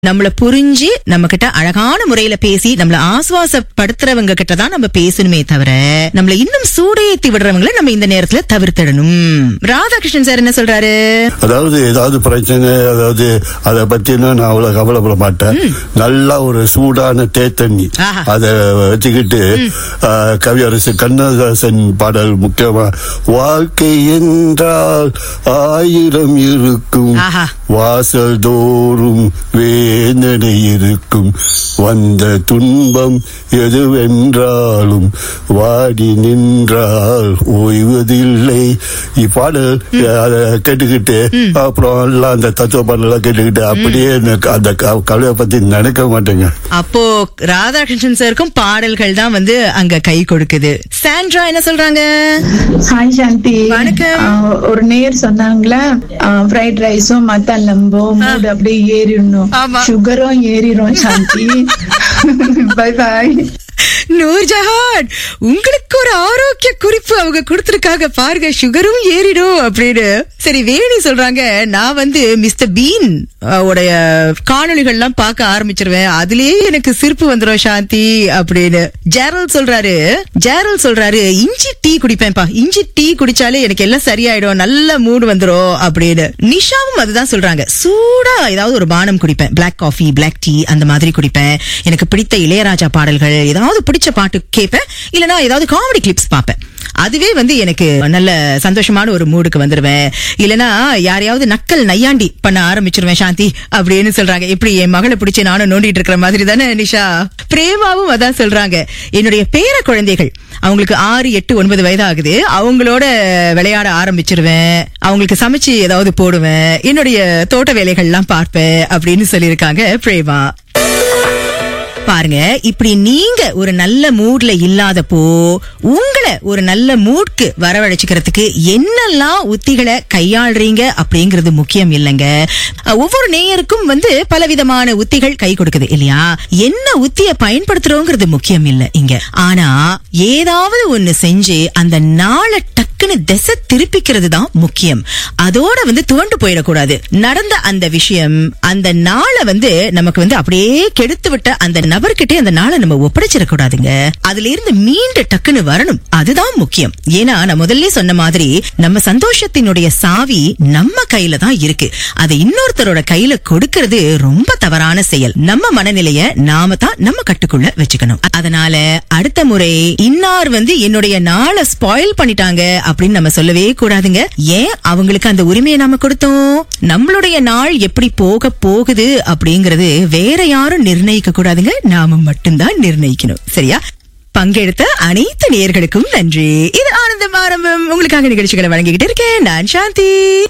நம்மள புரிஞ்சு நம்ம கிட்ட அழகான முறையில பேசி நம்மள ஆசுவாசப்படுத்துறவங்க கிட்ட தான் நம்ம பேசணுமே தவிர நம்மள இன்னும் சூடேத்தி விடுறவங்கள நம்ம இந்த நேரத்துல தவிர்த்திடணும் ராதாகிருஷ்ணன் சார் என்ன சொல்றாரு அதாவது ஏதாவது பிரச்சனை அதாவது அதை பத்தினா நான் அவ்வளவு கவலைப்பட மாட்டேன் நல்லா ஒரு சூடான தே தண்ணி ஆஹா. அதை வச்சுக்கிட்டு ஆ, கவியரசு கண்ணதாசன் பாடல் முக்கியமா வாழ்க்கை என்றால் ஆயிரம் இருக்கும் ஆஹா. வாசல் தோறும் வேதனை இருக்கும் வந்த துன்பம் எதுவென்றாலும் வாடி நின்றால் ஓய்வதில்லை இப்பாடல் அதை கேட்டுக்கிட்டு அப்புறம் எல்லாம் அந்த தத்துவ பாடலாம் கேட்டுக்கிட்டு அப்படியே எனக்கு அந்த க- கவலையை பத்தி நினைக்க மாட்டேங்க அப்போ ராதாகிருஷ்ணன் சாருக்கும் பாடல்கள் தான் வந்து அங்க கை கொடுக்குது சாண்ட்ரா என்ன சொல்றாங்க ஹாய் சாந்தி வணக்கம். ஆ, ஒரு நேர் சொன்னாங்களா ஃப்ரைட் ரைஸும் மத்த லம்போ மூடு அப்படியே ஏறிடணும் ஆமா. சுகரும் ஏறிடும் சாந்தி பை பாய் நூர்ஜஹான் உங்களுக்கு ஒரு ஆரோக்கிய குறிப்பு அவங்க கொடுத்திருக்காங்க பாருங்க சுகரும் ஏறிடும் அப்படின்னு சரி வேணி சொல்றாங்க நான் வந்து மிஸ்டர் பீன் அஹ், உடைய காணொளிகள்லாம் பார்க்க ஆரம்பிச்சிருவேன் அதுலயே எனக்கு சிரிப்பு வந்துரும் சாந்தி அப்படின்னு ஜேரல் சொல்றாரு ஜேரல் சொல்றாரு இஞ்சி டீ குடிப்பேன்ப்பா இஞ்சி டீ குடிச்சாலே எனக்கு எல்லாம் சரியாயிடும் நல்ல மூடு வந்துரும் அப்படின்னு நிஷாவும் அதுதான் சொல்றாங்க சூடா ஏதாவது ஒரு பானம் குடிப்பேன் பிளாக் காஃபி பிளாக் டீ அந்த மாதிரி குடிப்பேன் எனக்கு பிடித்த இளையராஜா பாடல்கள் ஏதாவது பிடிச்ச பாட்டு கேட்பேன் இல்லனா ஏதாவது காமெடி கிளிப்ஸ் பார்ப்பேன் அதுவே வந்து எனக்கு நல்ல சந்தோஷமான ஒரு மூடுக்கு வந்துருவேன் இல்லனா யாரையாவது நக்கல் நையாண்டி பண்ண ஆரம்பிச்சிருவேன் சாந்தி அப்படின்னு சொல்றாங்க இப்படி என் மகளை பிடிச்சு நானும் நோண்டிட்டு இருக்கிற மாதிரி தானே நிஷா பிரேமாவும் அதான் சொல்றாங்க என்னுடைய பேர குழந்தைகள் அவங்களுக்கு ஆறு எட்டு ஒன்பது வயது ஆகுது அவங்களோட விளையாட ஆரம்பிச்சிருவேன் அவங்களுக்கு சமைச்சு ஏதாவது போடுவேன் என்னுடைய தோட்ட வேலைகள்லாம் பார்ப்பேன் அப்படின்னு சொல்லியிருக்காங்க பிரேமா பாருங்க இப்படி நீங்க ஒரு நல்ல மூட்ல இல்லாதப்போ உங்களை ஒரு நல்ல மூட்க்கு வரவழைச்சுக்கிறதுக்கு என்னெல்லாம் உத்திகளை கையாளுறீங்க அப்படிங்கிறது முக்கியம் இல்லைங்க அஹ், ஒவ்வொரு நேயருக்கும் வந்து பலவிதமான உத்திகள் கை கொடுக்குது இல்லையா என்ன உத்திய பயன்படுத்துறோங்கிறது முக்கியம் இல்ல இங்க ஆனா ஏதாவது ஒண்ணு செஞ்சு அந்த நாளை டக்குன்னு திசை திருப்பிக்கிறது தான் முக்கியம் அதோட வந்து துவண்டு போயிடக்கூடாது நடந்த அந்த விஷயம் அந்த நாளை வந்து நமக்கு வந்து அப்படியே கெடுத்து விட்ட அந்த நபர்கிட்ட அந்த நாளை நம்ம ஒப்படைச்சிடக்கூடாதுங்க அதுல இருந்து மீண்டு டக்குன்னு வரணும் அதுதான் முக்கியம் ஏன்னா நான் முதல்ல சொன்ன மாதிரி நம்ம சந்தோஷத்தினுடைய சாவி நம்ம கையில தான் இருக்கு அதை இன்னொருத்தரோட கையில கொடுக்கிறது ரொம்ப தவறான செயல் நம்ம மனநிலைய நாம தான் நம்ம கட்டுக்குள்ள வச்சுக்கணும் அதனால அடுத்த முறை இன்னார் வந்து என்னுடைய நாளை ஸ்பாயில் பண்ணிட்டாங்க அப்படின்னு நம்ம சொல்லவே கூடாதுங்க ஏன் அவங்களுக்கு அந்த உரிமையை நாம கொடுத்தோம் நம்மளுடைய நாள் எப்படி போக போகுது அப்படிங்கறது வேற யாரும் நிர்ணயிக்க கூடாதுங்க நாம மட்டும்தான் நிர்ணயிக்கணும் சரியா பங்கெடுத்த அனைத்து நேயர்களுக்கும் நன்றி இது ஆனந்தம் ஆரம்பம் உங்களுக்காக நிகழ்ச்சிகளை வழங்கிக்கிட்டு இருக்கேன் நான் சாந்தி